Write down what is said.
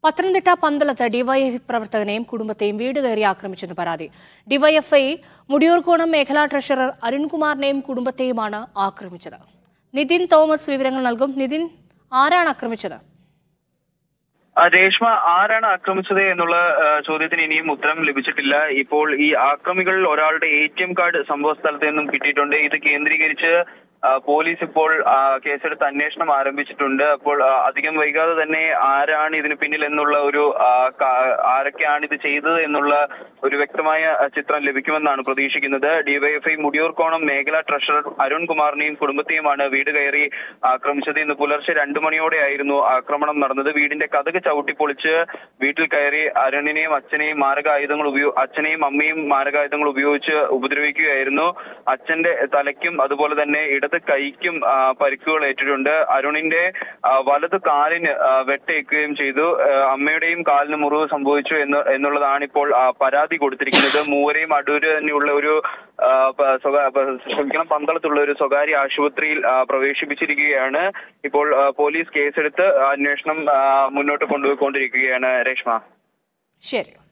പത്തനംതിട്ട പന്തളത്ത് ഡിവൈഎഫ്ഐ പ്രവർത്തകനെയും കുടുംബത്തെയും വീട് കയറി ആക്രമിച്ചെന്ന് പരാതി ഡിവൈഎഫ്ഐ മുടിയൂർക്കോണം മേഖലാ ട്രഷറർ അരുൺകുമാറിനെയും കുടുംബത്തെയുമാണ് ആക്രമിച്ചത് നിതിൻ തോമസ് വിവരങ്ങൾ നൽകും നിതിൻ ആരാണ് ആക്രമിച്ചത് ആ, രേഷ്മ ആരാണ് ആക്രമിച്ചത് എന്നുള്ള ആ, ചോദ്യത്തിന് ഇനിയും ഉത്തരം ലഭിച്ചിട്ടില്ല ഇപ്പോൾ ഈ ആക്രമികളിൽ ഒരാളുടെ എ ടി എം കാർഡ് സംഭവ സ്ഥലത്ത് നിന്നും കിട്ടിയിട്ടുണ്ട് ഇത് കേന്ദ്രീകരിച്ച് ആ, പോലീസ് ഇപ്പോൾ ആ, കേസെടുത്ത് അന്വേഷണം ആരംഭിച്ചിട്ടുണ്ട് അപ്പോൾ ആ, അധികം വൈകാതെ തന്നെ ആരാണ് ഇതിന് പിന്നിൽ എന്നുള്ള ഒരു ആ, കാ- ആരൊക്കെയാണ് ഇത് ചെയ്തത് എന്നുള്ള ഒരു വ്യക്തമായ ആ, ചിത്രം ലഭിക്കുമെന്നാണ് പ്രതീക്ഷിക്കുന്നത് ഡിവൈഎഫ്ഐ മുടിയൂർക്കോണം മേഖലാ ട്രഷറർ അരുൺ കുമാറിനെയും കുടുംബത്തെയുമാണ് വീട് കയറി ആക്രമിച്ചത് ഇന്ന് പുലർച്ചെ രണ്ടു മണിയോടെയായിരുന്നു ആക്രമണം നടന്നത് വീടിന്റെ കഥക് ചവിട്ടിപ്പൊളിച്ച് വീട്ടിൽ കയറി അരുണിനെയും അച്ഛനെയും മാരകായുധങ്ങൾ ഉപയോ അച്ഛനെയും അമ്മയും മാരകായുധങ്ങൾ ഉപയോഗിച്ച് ഉപദ്രവിക്കുകയായിരുന്നു അച്ഛന്റെ തലയ്ക്കും അതുപോലെ തന്നെ ഇടത് കൈക്കും ആ, പരിക്കുകൾ ഏറ്റിട്ടുണ്ട് അരുണിന്റെ ആ, വലത് കാലിന് ആ, വെട്ടേക്കുകയും ചെയ്തു ആ, അമ്മയുടെയും കാലിന് മുറിവ് സംഭവിച്ചു എന്ന് എന്നുള്ളതാണ് ഇപ്പോൾ ആ, പരാതി കൊടുത്തിരിക്കുന്നത് മൂവരെയും അടൂര് തന്നെയുള്ള ഒരു ആ, പ- സ്വകാ- പ- ക്ഷമിക്കണം പന്തളത്തുള്ള ഒരു സ്വകാര്യ ആശുപത്രിയിൽ ആ, പ്രവേശിപ്പിച്ചിരിക്കുകയാണ് ഇപ്പോൾ ആ, പോലീസ് കേസെടുത്ത് അന്വേഷണം ആ, മുന്നോട്ട് കൊണ്ടുപോയിക്കൊണ്ടിരിക്കുകയാണ് രേഷ്മ ശരി